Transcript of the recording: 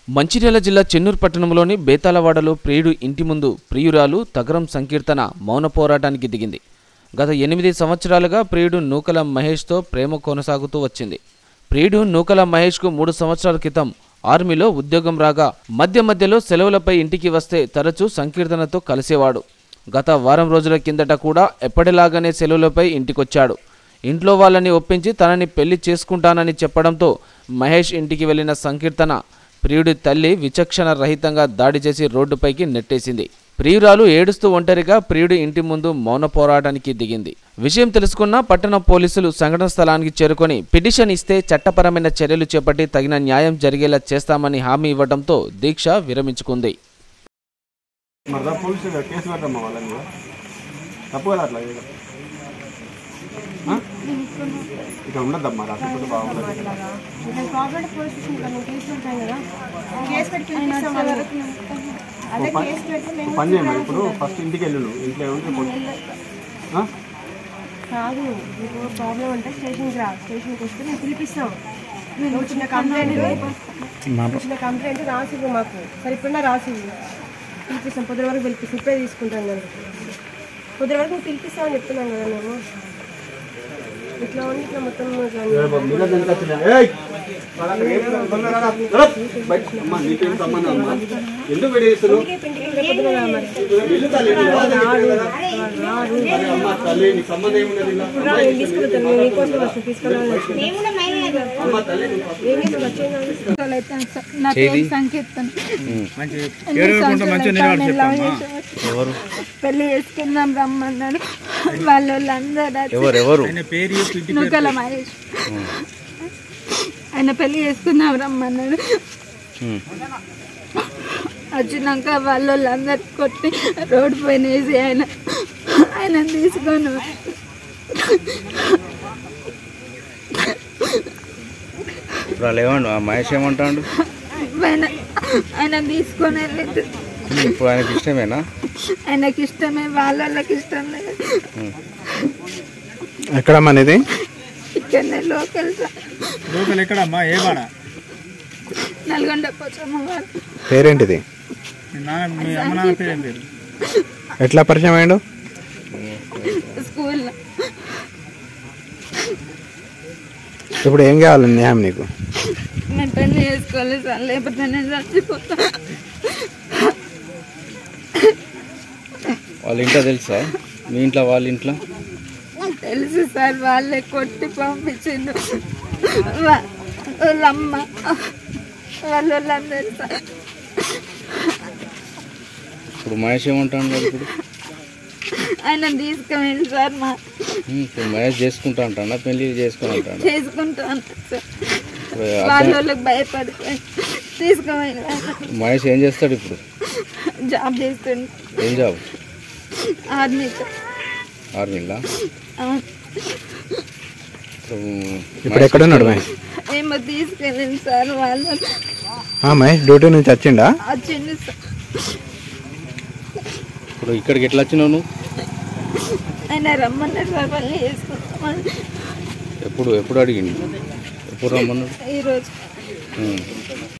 మంచిర్యాల జిల్లా చెన్నూరు పట్టణంలోని బేతాలవాడలో ప్రియుడు ఇంటి ముందు ప్రియురాలు తగరం సంకీర్తన మౌన పోరాటానికి దిగింది గత ఎనిమిది సంవత్సరాలుగా ప్రియుడు నూకల మహేష్తో ప్రేమ కొనసాగుతూ వచ్చింది ప్రియుడు నూకల మహేష్కు మూడు సంవత్సరాల క్రితం ఆర్మీలో ఉద్యోగం రాగా మధ్య మధ్యలో సెలవులపై ఇంటికి వస్తే తరచూ సంకీర్తనతో కలిసేవాడు గత వారం రోజుల కిందట కూడా ఎప్పటిలాగానే సెలవులపై ఇంటికొచ్చాడు ఇంట్లో వాళ్ళని ఒప్పించి తనని పెళ్లి చేసుకుంటానని చెప్పడంతో మహేష్ ఇంటికి వెళ్లిన సంకీర్తన ప్రియుడి తల్లి విచక్షణ రహితంగా దాడి చేసి రోడ్డుపైకి నెట్టేసింది ప్రియురాలు ఏడుస్తూ ఒంటరిగా ప్రియుడి ఇంటి ముందు మౌన పోరాటానికి దిగింది విషయం తెలుసుకున్న పట్టణ పోలీసులు సంఘటన స్థలానికి చేరుకొని పిటిషన్ ఇస్తే చట్టపరమైన చర్యలు చేపట్టి తగిన న్యాయం జరిగేలా చేస్తామని హామీ ఇవ్వడంతో దీక్ష విరమించుకుంది మరదా పోలీసు కేసు పెడతామా వాళ్ళని కూడా తప్పు కదా అట్లా చేయడం. ఆ? ఇక్కడ ఉండద్దమ్మా రాకపోతే బాగుండదు నేను కోఆపరేట్ పోలీస్ స్టేషన్ ఇక్కడ నేను కేసు పెడతాను కదా నేను కేసు పెట్టి పిలిపిస్తాం వాళ్ళు. అదే కేసు పెడితే మేము పని చేయమా ఇప్పుడు ఫస్ట్ ఇంటికి వెళ్ళు నువ్వు ఇంట్లో ఏముంటే కొట్టు. ఆ? కాదు మీకు ప్రాబ్లం అంటే స్టేషన్కి రా స్టేషన్కి వస్తే మేము పిలిపిస్తాం నువ్వు చిన్న కంప్లైంట్ చిన్న కంప్లైంట్ రాసివ్వు మాకు సరిపోయినా రాసివ్వు పిలిపిస్తాం పొద్దున వరకు పిలిపిస్తాం ఇప్పుడే తీసుకుంటాం కదా పొద్దున వరకు నువ్వు పిలిపిస్తామని చెప్తున్నాం కదా మేము ఇట్లా ఉండి ఇట్లా మొత్తం ఇట్లా ఏ బాబు, మీద ఎందుకు వచ్చినావు? ఏయ్! వాళ్ళ అక్కడ ఏం లేదు. తొందరగా రా. నడప్. బయట. అమ్మా, నీకేం సంబంధం అమ్మా? ఎందుకు విడదీస్తున్నావు? ఇల్లు తల్లి, నువ్వు రాదు ఇక్కడ కదా. అరే అమ్మా, తల్లి, నీకు సంబంధం ఏమున్నది ఇలా? నేను తీసుకెళ్తాను నేను నీకోసం వస్తాను తీసుకెళ్ళాలని అమ్మా, తల్లి, నువ్వు ఫస్ట్ ఏం చేస్తాను వచ్చేయండి నా పేరు సంకీర్తన ఎన్ని సంవత్సరాలు నేను లవ్ చేసేవాడు. పెళ్లి చేసుకుందాం రమ్మన్నాడు వాళ్ళ వాళ్ళందరూ ఎవరు ఎవరు నూకల మహేష్ ఆయన పెళ్లి చేసుకుందాం రమ్మన్నాడు వచ్చినాక వాళ్ళ వాళ్ళందరూ కొట్టి రోడ్డు పైన వేసి ఆయన ఆయన తీసుకొని ఇప్పుడు వాళ్ళు ఏమండు ఆ మహేష్ ఏమంటాడు పైన ఆయన తీసుకొని వెళ్ళి ఇప్పుడు ఆయనకి ఇష్టమేనా ఆయనకి ఇష్టమే వాళ్ళ వాళ్ళకి ఇష్టం లేదు ఎక్కడమ్మా ఇది ఇక్కడనే లోకల్ సార్ లోకల్ ఎక్కడమ్మా ఏ వాడ నల్గొండ పోచమ్మ గారు పేరేంటిది మీ నాన్న మీ అమ్మ నాన్న పేరు ఏం పేరు ఎట్లా పరిచయం అయ్యాడు స్కూల్లో ఇప్పుడు ఏం కావాలి న్యాయం నీకు నేను పెళ్లి చేసుకోవాలి సార్ లేకపోతే నేను చచ్చిపోతా వాళ్ళ ఇంట్లో తెలుసా మీ ఇంట్లో వాళ్ళ ఇంట్లో తెలుసు సార్ వాళ్ళే కొట్టి పంపించిండు వా- వాళ్ళమ్మ వాళ్ళ వాళ్ళందరూ సార్ ఇప్పుడు మహేష్ ఏమంటాడు మరి ఇప్పుడు ఆయన తీసుకువెళ్ళి సార్ మా ఉమ్, ఇప్పుడు మహేష్ చేసుకుంటా అంటాడా పెళ్లి చేసుకుని అంటాడా చేసుకుంటాను సార్ ఇప్పుడు వాళ్ళ వాళ్ళకి భయపడిపోయి తీసుకువెళ్ళి మహేష్ ఏం చేస్తాడు ఇప్పుడు జాబ్ చేస్తుండే ఏం జాబ్ ఆర్మీతో ఆర్మీలా అవును. ఇప్పుడు ఇప్పుడు ఎక్కడున్నాడు మహేష్ ఏమో తీసుకెళ్ళింది సార్ వాళ్ళు ఆ, మహేష్ డ్యూటీ నుంచి వచ్చిండా వచ్చింది సార్ ఇప్పుడు ఇక్కడికి ఎట్లా వచ్చినావు నువ్వు ఆయన రమ్మన్నారు సార్ మళ్ళీ చేసుకుంటామని ఎప్పుడు ఎప్పుడు అడిగిండు ఎప్పుడు రమ్మన్నాడు ఈరోజు ఉమ్.